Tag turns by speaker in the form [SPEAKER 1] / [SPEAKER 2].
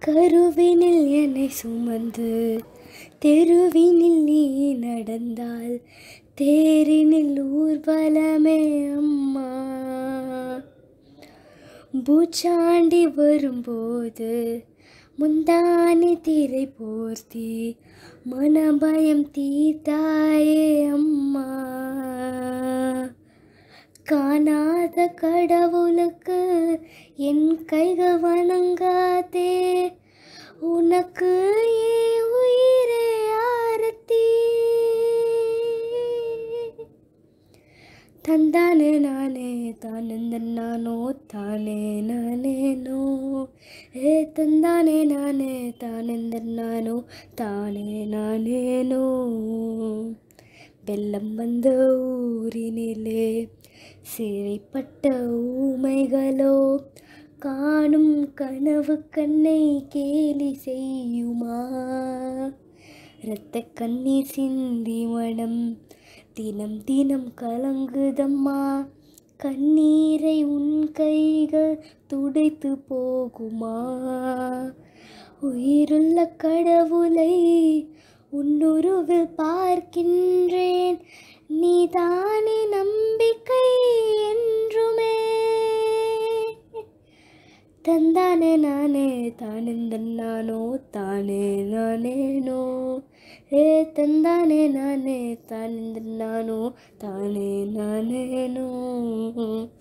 [SPEAKER 1] கருவினில் என்னை சுமந்து தெருவினில் நீ நடந்தால் தேரினில் ஊர்வலமே அம்மா பூச்சாண்டி வரும்போது முந்தானி திரை போர்த்தி மனபயம் தீத்தாயே அம்மா காணாத கடவுளுக்கு என் கைகள் வணங்காதே உனக்கு ஏன் உயிரே ஆரத்தி ತಂದಾನೆ ನಾನೇ ತಾನೆಂದ ನಾನು ತಾನೇ ನಾನೇನೋ ಏ ತಂದಾನೆ ನಾನೇ ತಾನೆಂದ ನಾನು ತಾನೇ ನಾನೇನೋ வெள்ளம் வந்த ஊரினிலே சிறைப்பட்ட ஊமைகளோ காணும் கனவு கண்ணை கேலி செய்யுமா இரத்த கண்ணீர் சிந்தி மனம் தினம் தினம் கலங்குதம்மா கண்ணீரை உன் கைகள் துடைத்து போகுமா உயிருள்ள கடவுளை உன்னுருவில் பார்க்கின்றேன் நீதானே நம்பிக்கை என்றுமே ತಂದಾನೆ ನಾನೇ ತಾನೆಂದ ನಾನು ತಾನೇ ನಾನೇನೋ ಏ ತಂದಾನೆ ನಾನೇ ತಾನೆಂದ ನಾನು ತಾನೇ ನಾನೇನೋ